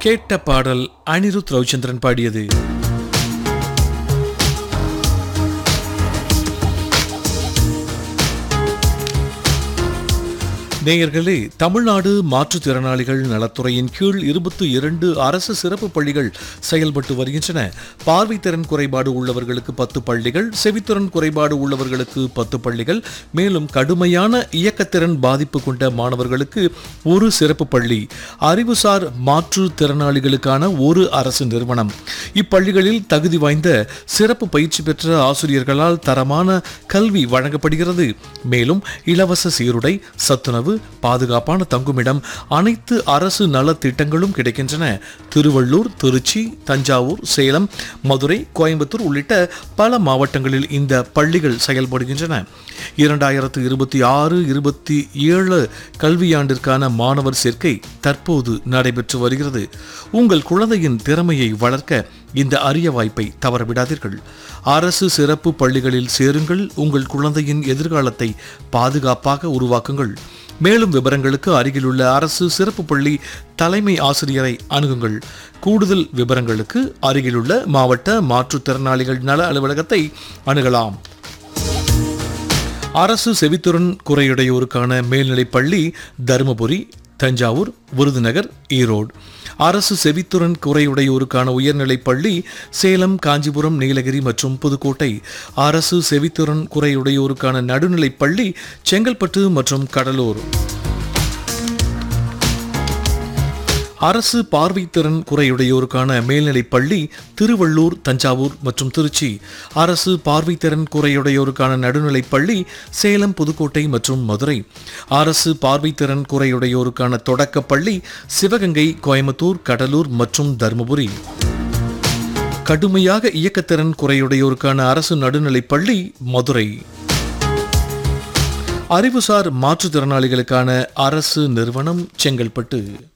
கேட்ட பாடல் அனிருத் ரவிச்சந்திரன் பாடியது நேயர்களே தமிழ்நாடு மாற்றுத்திறனாளிகள் நலத்துறையின் கீழ் இருபத்தி இரண்டு அரசு சிறப்பு பள்ளிகள் செயல்பட்டு வருகின்றன பார்வைத்திறன் குறைபாடு உள்ளவர்களுக்கு பத்து பள்ளிகள் செவித்திறன் குறைபாடு உள்ளவர்களுக்கு பத்து பள்ளிகள் மேலும் கடுமையான இயக்கத்திறன் பாதிப்பு கொண்ட மாணவர்களுக்கு ஒரு சிறப்பு பள்ளி அறிவுசார் மாற்றுத்திறனாளிகளுக்கான ஒரு அரசு நிறுவனம் இப்பள்ளிகளில் தகுதி வாய்ந்த சிறப்பு பயிற்சி பெற்ற ஆசிரியர்களால் தரமான கல்வி வழங்கப்படுகிறது மேலும் இலவச சீருடை சத்துணவு பாதுகாப்பான தங்குமிடம் அனைத்து அரசு நல திட்டங்களும் கிடைக்கின்றன திருவள்ளூர் திருச்சி தஞ்சாவூர் சேலம் மதுரை கோயம்புத்தூர் உள்ளிட்ட பல மாவட்டங்களில் இந்த பள்ளிகள் செயல்படுகின்றன இரண்டாயிரத்து இருபத்தி ஆறு இருபத்தி ஏழு கல்வியாண்டிற்கான மாணவர் சேர்க்கை தற்போது நடைபெற்று வருகிறது உங்கள் குழந்தையின் திறமையை வளர்க்க இந்த அரிய வாய்ப்பை தவறவிடாதீர்கள் அரசு சிறப்பு பள்ளிகளில் சேருங்கள் உங்கள் குழந்தையின் எதிர்காலத்தை பாதுகாப்பாக உருவாக்குங்கள் மேலும் விவரங்களுக்கு அருகிலுள்ள அரசு சிறப்பு பள்ளி தலைமை ஆசிரியரை அணுகுங்கள் கூடுதல் விவரங்களுக்கு அருகிலுள்ள மாவட்ட மாற்றுத்திறனாளிகள் நல அலுவலகத்தை அணுகலாம் அரசு செவித்திறன் குறையுடையோருக்கான மேல்நிலைப் பள்ளி தருமபுரி தஞ்சாவூர் விருதுநகர் ஈரோடு அரசு செவித்துறன் குறையுடையோருக்கான உயர்நிலைப் பள்ளி சேலம் காஞ்சிபுரம் நீலகிரி மற்றும் புதுக்கோட்டை அரசு செவித்துறன் குறையுடையோருக்கான நடுநிலைப் பள்ளி செங்கல்பட்டு மற்றும் கடலூர் அரசு பார்வைத்திறன் குறையுடையோருக்கான மேல்நிலைப் பள்ளி திருவள்ளூர் தஞ்சாவூர் மற்றும் திருச்சி அரசு பார்வைத்திறன் குறையுடையோருக்கான நடுநிலைப் பள்ளி சேலம் புதுக்கோட்டை மற்றும் மதுரை அரசு பார்வைத்திறன் குறையுடையோருக்கான தொடக்கப் பள்ளி சிவகங்கை கோயம்புத்தூர் கடலூர் மற்றும் தருமபுரி கடுமையாக இயக்கத்திறன் குறையுடையோருக்கான அரசு நடுநிலைப் பள்ளி மதுரை அறிவுசார் மாற்றுத்திறனாளிகளுக்கான அரசு நிறுவனம் செங்கல்பட்டு